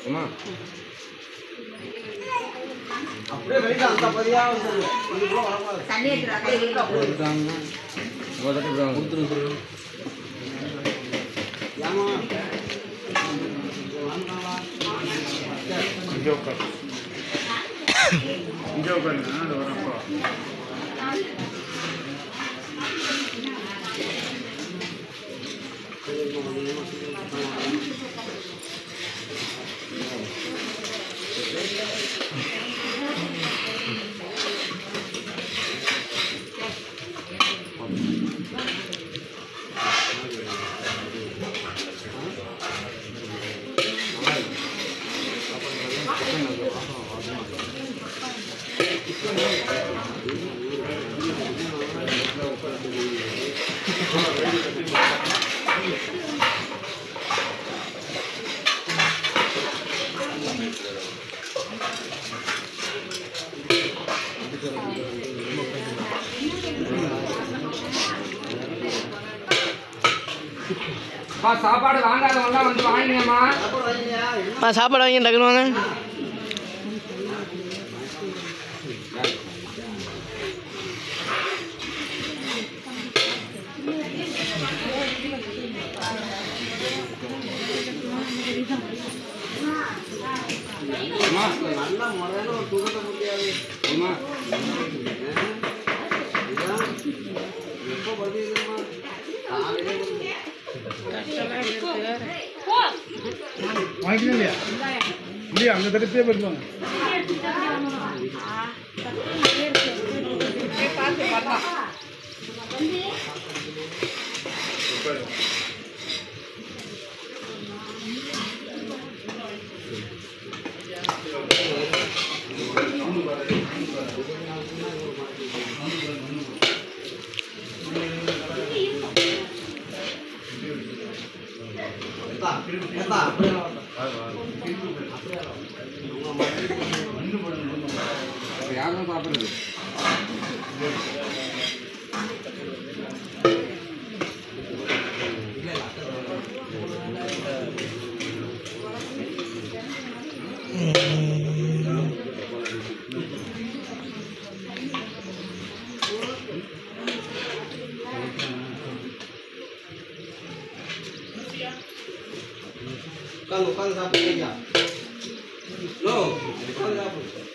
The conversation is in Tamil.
அம்மா அப்படியே வெளியில அந்த பதியா வந்து இதுக்குள்ள வரக்கூடாது தண்ணி எடுத்துடா கையில் கொடுத்தாங்க ஒரு தட்டு கொடுத்தாங்க கொடுத்துரு ஏமா இங்கே உட்காரு இங்கே உட்காருங்க அது வரும் அப்போ அப்பா சாப்பாடு வாங்காதவங்களாம் வந்து வாங்கிங்கம்மா ஆ சாப்பாடு வாங்கி டக்குனு வாங்க அம்மா நல்ல முறையான ஒரு தூக்கத்தை முடியாது அம்மா இதான் எப்போ பதியுதுமா காலையிலே வருது. வாங்கிக்கணும் இல்லையா இல்லையா அந்த தடத்தையே போயிருப்பாங்க ஏத்தா, ஏத்தா, அப்படியே வா. அப்ப யாரும் சாப்பிடுறது உட்காந்து உட்காந்து சாப்பிடுங்க ஐயா. லோ, உட்காந்து சாப்பிடு